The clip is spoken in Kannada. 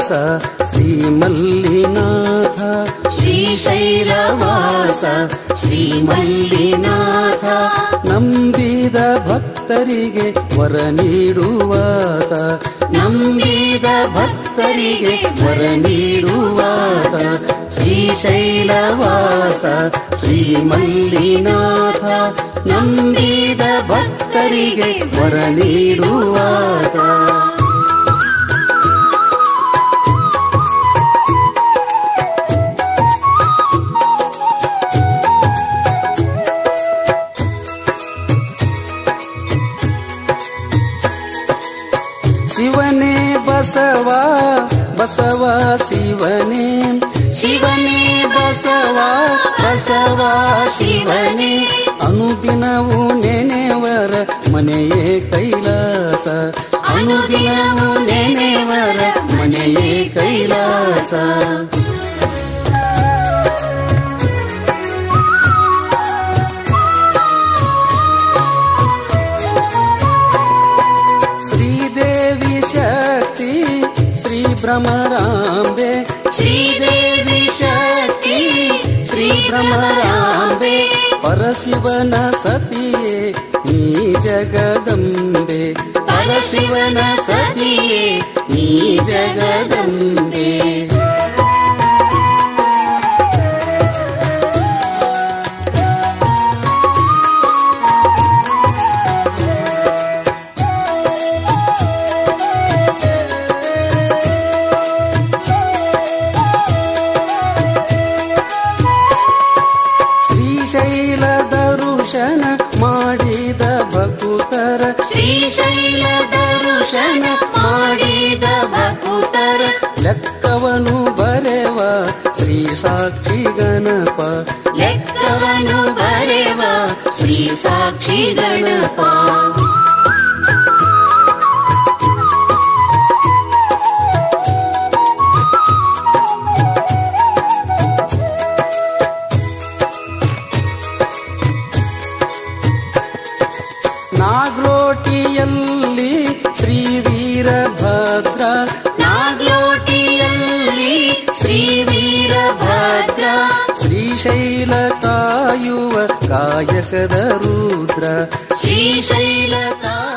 ಶ್ರೀ ಮಲ್ಲಿನಾಥ ಶ್ರೀಶೈಲವಾಸ ಶ್ರೀ ಮಲ್ಲಿನಾಥ ನಂಬಿದ ಭಕ್ತರಿಗೆ ವರ ನೀಡುವಾತ ನಂಬಿದ ಭಕ್ತರಿಗೆ ವರ ನೀಡುವಾತ ಶ್ರೀಶೈಲವಾಸ ಶ್ರೀ ಮಲ್ಲಿನಾಥ ನಂಬಿದ ಭಕ್ತರಿಗೆ ವರ ನೀಡುವಾತ ಶಿವನೇ ಬಸವ ಬಸವ ಶಿವನೇ ಶಿವನೇ ಬಸವ ಬಸವ ಶಿವನೇ ಅನುದಿನವೂ ನೆನೆವರ ಮನೆಯೇ ಕೈಲಾಸ ಅನುದಿನವೂ ನೆನೆವರ ಮನೆಯೇ ಕೈಲಾಸ ಶ್ರೀದೇವಿ ಶಕ್ತಿ ಶ್ರೀ ಭ್ರಮರಾಂಬೆ ಶ್ರೀದೇವಿ ಶಕ್ತಿ ಶ್ರೀ ಭ್ರಮರಾಂಬೆ ಪರಶಿವನ ಸತಿಯೇ ನೀ ಜಗದಂಬೆ ಪರಶಿವನ ಸತಿಯೇ ನೀ ಜಗದಂಬೆ ಶ್ರೀಶೈಲ ದರುಶನ ಮಾಡಿದ ಭಕುತರ ಶ್ರೀಶೈಲ ದರ್ಶನ ಮಾಡಿದ ಭಕುತರ ಲೆಕ್ಕವನು ಬರೆವ ಶ್ರೀ ಸಾಕ್ಷಿ ಗಣಪ ಲೆಕ್ಕವನು ಬರೆವ ಶ್ರೀ ಸಾಕ್ಷಿ ಗಣಪ ನಾಗ್ಲೋಟಿಯಲ್ಲಿ ಶ್ರೀ ವೀರಭದ್ರ ನಾಗ್ಲೋಟಿಯಲ್ಲಿ ಶ್ರೀ ವೀರಭದ್ರ ಶ್ರೀಶೈಲ ಕಾಯುವ ಕಾಯಕದ ರುದ್ರ ಶ್ರೀಶೈಲ